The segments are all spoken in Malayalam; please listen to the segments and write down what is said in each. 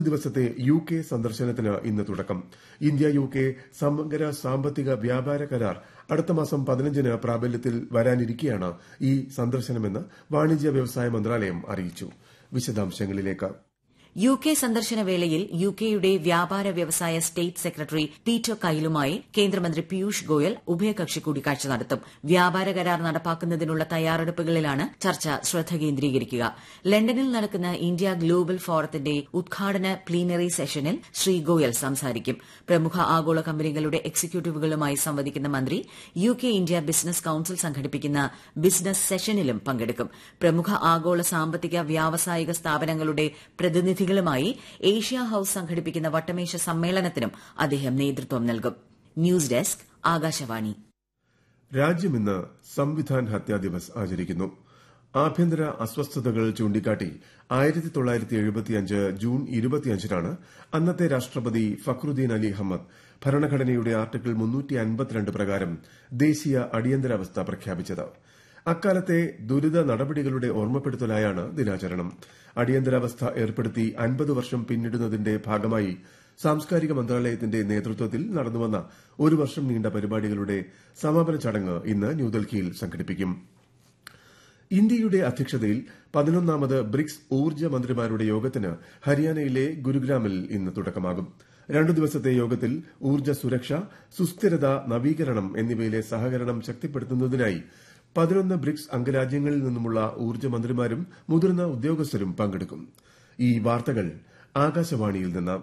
ദിവസത്തെ യു കെ സന്ദർശനത്തിന് ഇന്ന് തുടക്കം ഇന്ത്യ യു കെ സമഗ്ര സാമ്പത്തിക വ്യാപാര കരാർ അടുത്ത മാസം പതിനഞ്ചിന് പ്രാബല്യത്തിൽ വരാനിരിക്കെയാണ് ഈ സന്ദർശനമെന്ന് വാണിജ്യ വ്യവസായ മന്ത്രാലയം അറിയിച്ചു വിശദാംശങ്ങളിലേക്ക് യു കെ സന്ദർശന വേളയിൽ യു കെയുടെ വ്യാപാര വ്യവസായ സ്റ്റേറ്റ് സെക്രട്ടറി പീറ്റർ കൈലുമായി കേന്ദ്രമന്ത്രി പീയൂഷ് ഗോയൽ ഉഭയകക്ഷി കൂടിക്കാഴ്ച നടത്തും വ്യാപാര കരാർ നടപ്പാക്കുന്നതിനുള്ള തയ്യാറെടുപ്പുകളിലാണ് ചർച്ച ശ്രദ്ധ കേന്ദ്രീകരിക്കുക ലണ്ടനിൽ നടക്കുന്ന ഇന്ത്യ ഗ്ലോബൽ ഫോറത്തിന്റെ ഉദ്ഘാടന പ്ലീനറി സെഷനിൽ ശ്രീ ഗോയൽ സംസാരിക്കും പ്രമുഖ ആഗോള കമ്പനികളുടെ എക്സിക്യൂട്ടീവുകളുമായി സംവദിക്കുന്ന മന്ത്രി U K India business council സംഘടിപ്പിക്കുന്ന ബിസിനസ് സെഷനിലും പങ്കെടുക്കും പ്രമുഖ ആഗോള സാമ്പത്തിക വ്യാവസായിക സ്ഥാപനങ്ങളുടെ പ്രതിനിധി പ്രതിനിധികളുമായി ഏഷ്യ ഹൌസ് സംഘടിപ്പിക്കുന്ന വട്ടമേശ സമ്മേളനത്തിനും അദ്ദേഹം നേതൃത്വം നൽകും ന്യൂസ് ഡെസ്ക് ആകാശവാണി രാജ്യം ഇന്ന് സംവിധാൻ ഹത്യാ ദിവസ് ആചരിക്കുന്നു ആഭ്യന്തര അസ്വസ്ഥതകൾ ചൂണ്ടിക്കാട്ടി ആയിരത്തി തൊള്ളായിരത്തി എഴുപത്തിയഞ്ച് ജൂൺ ഇരുപത്തിയഞ്ചിനാണ് അന്നത്തെ രാഷ്ട്രപതി ഫക്രുദ്ദീൻ അലി അഹമ്മദ് ഭരണഘടനയുടെ ആർട്ടിക്കിൾ മുന്നൂറ്റി അൻപത്തിരണ്ട് പ്രകാരം ദേശീയ അടിയന്തരാവസ്ഥ പ്രഖ്യാപിച്ചത് അക്കാലത്തെ ദുരിത നടപടികളുടെ ഓർമ്മപ്പെടുത്തലായാണ് ദിനാചരണം അടിയന്തരാവസ്ഥ ഏർപ്പെടുത്തി അൻപത് വർഷം പിന്നിടുന്നതിന്റെ ഭാഗമായി സാംസ്കാരിക മന്ത്രാലയത്തിന്റെ നേതൃത്വത്തിൽ നടന്നുവന്ന ഒരു വർഷം നീണ്ട പരിപാടികളുടെ സമാപന ചടങ്ങ് ഇന്ന് ന്യൂഡൽഹിയിൽ സംഘടിപ്പിക്കും ഇന്ത്യയുടെ അധ്യക്ഷതയിൽ പതിനൊന്നാമത് ബ്രിക്സ് ഊർജ്ജ മന്ത്രിമാരുടെ യോഗത്തിന് ഹരിയാനയിലെ ഗുരുഗ്രാമിൽ ഇന്ന് തുടക്കമാകും രണ്ടു ദിവസത്തെ യോഗത്തിൽ ഊർജ്ജ സുരക്ഷ സുസ്ഥിരത നവീകരണം എന്നിവയിലെ സഹകരണം ശക്തിപ്പെടുത്തുന്നതിനായി പതിനൊന്ന് ബ്രിക്സ് അംഗരാജ്യങ്ങളിൽ നിന്നുമുള്ള ഊർജ്ജ മന്ത്രിമാരും മുതിർന്ന ഉദ്യോഗസ്ഥരും പങ്കെടുക്കും ഈ വാർത്തകൾ ആകാശവാണിയിൽ നിന്ന്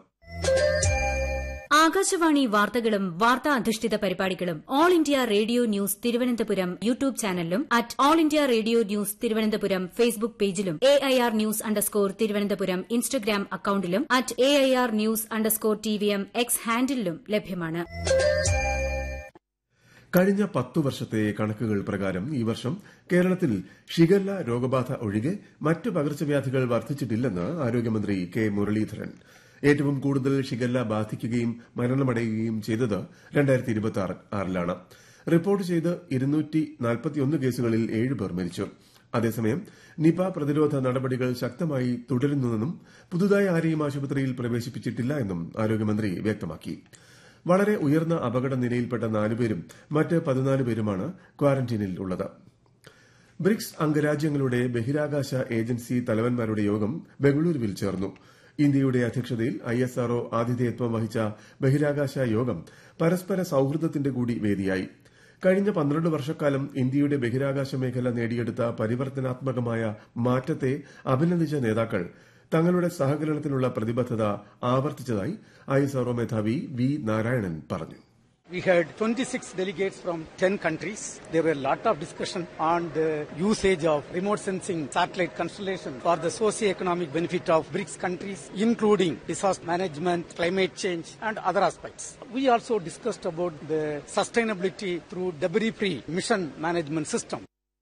ആകാശവാണി വാർത്തകളും വാർത്താ അധിഷ്ഠിത പരിപാടികളും All India Radio news Thiruvananthapuram YouTube ചാനലിലും at All India Radio news Thiruvananthapuram Facebook പേജിലും A I R news underscore Thiruvananthapuram Instagram അക്കൌണ്ടിലും at A I R news underscore T V M X ഹാൻഡിലും ലഭ്യമാണ് കഴിഞ്ഞ പത്തു വർഷത്തെ കണക്കുകൾ പ്രകാരം ഈ വർഷം കേരളത്തിൽ ഷിഗല്ല രോഗബാധ ഒഴികെ മറ്റ് പകർച്ചവ്യാധികൾ വർദ്ധിച്ചിട്ടില്ലെന്ന് ആരോഗ്യമന്ത്രി കെ മുരളീധരൻ ഏറ്റവും കൂടുതൽ ഷിഗല്ല ബാധിക്കുകയും മരണമടയുകയും ചെയ്തത് രണ്ടായിരത്തി ഇരുപത്തി ആറിലാണ് റിപ്പോർട്ട് ചെയ്ത് ഇരുന്നൂറ്റി നാൽപ്പത്തിയൊന്ന് കേസുകളിൽ ഏഴ് പേർ മരിച്ചു അതേസമയം നിപ പ്രതിരോധ നടപടികൾ ശക്തമായി തുടരുന്നുവെന്നും പുതുതായി ആരെയും ആശുപത്രിയിൽ പ്രവേശിപ്പിച്ചിട്ടില്ല എന്നും ആരോഗ്യമന്ത്രി വ്യക്തമാക്കി വളരെ ഉയർന്ന അപകട നിലയിൽപ്പെട്ട നാലുപേരും മറ്റ് പതിനാല് പേരുമാണ് ക്വാറന്റീനിൽ ഉള്ളത് ബ്രിക്സ് അംഗരാജ്യങ്ങളുടെ ബഹിരാകാശ ഏജൻസി തലവന്മാരുടെ യോഗം ബംഗളൂരുവിൽ ചേർന്നു ഇന്ത്യയുടെ അധ്യക്ഷതയിൽ ഐഎസ്ആർഒ ആതിഥേയത്വം വഹിച്ച ബഹിരാകാശ യോഗം പരസ്പര സൌഹൃദത്തിന്റെ കൂടി വേദിയായി കഴിഞ്ഞ പന്ത്രണ്ട് വർഷക്കാലം ഇന്ത്യയുടെ ബഹിരാകാശ മേഖല നേടിയെടുത്ത പരിവർത്തനാത്മകമായ മാറ്റത്തെ അഭിനന്ദിച്ച നേതാക്കൾ തങ്ങളുടെ സഹകരണത്തിനുള്ള പ്രതിബദ്ധത ആവർത്തിച്ചതായി ഐഎസ്ആർഒ മേധാവി വി നാരായണൻ പറഞ്ഞു We had 26 delegates from 10 countries. There were a lot of discussion on the usage of remote sensing satellite constellation for the socio-economic benefit of BRICS countries, including disaster management, climate change, and other aspects. We also discussed about the sustainability through debris-free mission management system.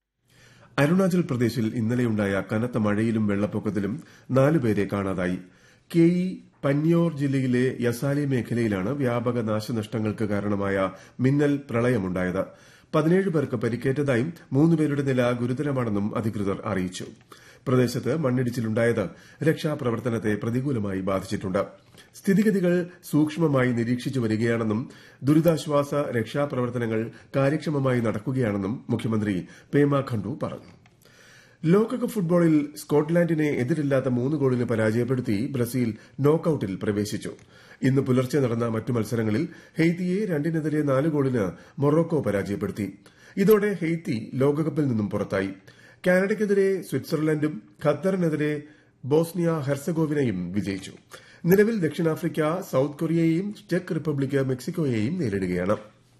Arunachal പ്രദേശിൽ ഇന്നലെയുണ്ടായ കനത്ത മഴയിലും വെള്ളപ്പൊക്കത്തിലും നാലുപേരെ കാണാതായി കെ ഇ പന്യോർ ജില്ലയിലെ യസാലി മേഖലയിലാണ് വ്യാപക നാശനഷ്ടങ്ങൾക്ക് കാരണമായ മിന്നൽ പ്രളയമുണ്ടായത് പതിനേഴ് പേർക്ക് പരിക്കേറ്റതായും മൂന്നുപേരുടെ നില ഗുരുതരമാണെന്നും അധികൃതർ അറിയിച്ചു പ്രദേശത്ത് മണ്ണിടിച്ചിലുണ്ടായത് രക്ഷാപ്രവർത്തനത്തെ പ്രതികൂലമായി ബാധിച്ചിട്ടുണ്ട് സ്ഥിതിഗതികൾ സൂക്ഷ്മമായി നിരീക്ഷിച്ചു വരികയാണെന്നും ദുരിതാശ്വാസ രക്ഷാപ്രവർത്തനങ്ങൾ കാര്യക്ഷമമായി നടക്കുകയാണെന്നും മുഖ്യമന്ത്രി പേമ ഖണ്ഡു പറഞ്ഞു ലോകകപ്പ് ഫുട്ബോളിൽ സ്കോട്ട്ലാൻഡിനെ എതിരില്ലാത്ത മൂന്ന് ഗോളിന് പരാജയപ്പെടുത്തി ബ്രസീൽ നോക്കൌട്ടിൽ പ്രവേശിച്ചു ഇന്ന് പുലർച്ചെ നടന്ന മറ്റു മത്സരങ്ങളിൽ ഹെയ്ത്തിയെ രണ്ടിനെതിരെ നാല് ഗോളിന് മൊറോക്കോ പരാജയപ്പെടുത്തി ഇതോടെ ഹെയ്ത്തി ലോകകപ്പിൽ നിന്നും പുറത്തായി കാനഡയ്ക്കെതിരെ സ്വിറ്റ്സർലൻഡും ഖത്തറിനെതിരെ ബോസ്നിയ ഹെർസഗോവിനയും വിജയിച്ചു നിലവിൽ ദക്ഷിണാഫ്രിക്ക സൌത്ത് കൊറിയയെയും ചെക്ക് റിപ്പബ്ലിക് മെക്സിക്കോയെയും നേരിടുകയാണ്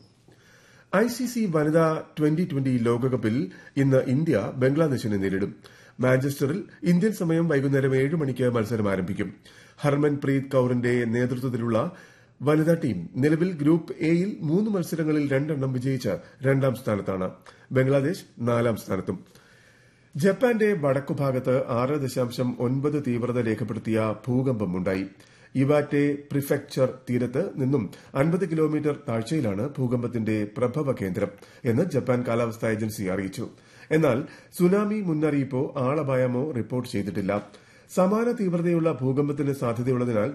ഐസിസി വനിതാ ട്വന്റി ട്വന്റി ലോകകപ്പിൽ ഇന്ന് ഇന്ത്യ ബംഗ്ലാദേശിനെ നേരിടും മാഞ്ചസ്റ്ററിൽ ഇന്ത്യൻ സമയം വൈകുന്നേരം ഏഴ് മണിക്ക് മത്സരം ആരംഭിക്കും ഹർമൻ പ്രീത് കൌറിന്റെ നേതൃത്വത്തിലുള്ള വനിതാ ടീം നിലവിൽ ഗ്രൂപ്പ് എയിൽ മൂന്ന് മത്സരങ്ങളിൽ രണ്ടെണ്ണം വിജയിച്ച് രണ്ടാം സ്ഥാനത്താണ് ബംഗ്ലാദേശ് നാലാം സ്ഥാനത്തും ജപ്പാന്റെ വടക്കുഭാഗത്ത് ആറ് ദശാംശം ഒൻപത് തീവ്രത രേഖപ്പെടുത്തിയ ഭൂകമ്പമുണ്ടായി ഇവാറ്റെ പ്രിഫെക്ചർ തീരത്ത് നിന്നും അൻപത് കിലോമീറ്റർ താഴ്ചയിലാണ് ഭൂകമ്പത്തിന്റെ പ്രഭവ കേന്ദ്രം എന്ന് ജപ്പാൻ കാലാവസ്ഥാ ഏജൻസി അറിയിച്ചു എന്നാൽ സുനാമി മുന്നറിയിപ്പോ ആളപായമോ റിപ്പോർട്ട് ചെയ്തിട്ടില്ല സമാന തീവ്രതയുള്ള ഭൂകമ്പത്തിന് സാധ്യതയുള്ളതിനാൽ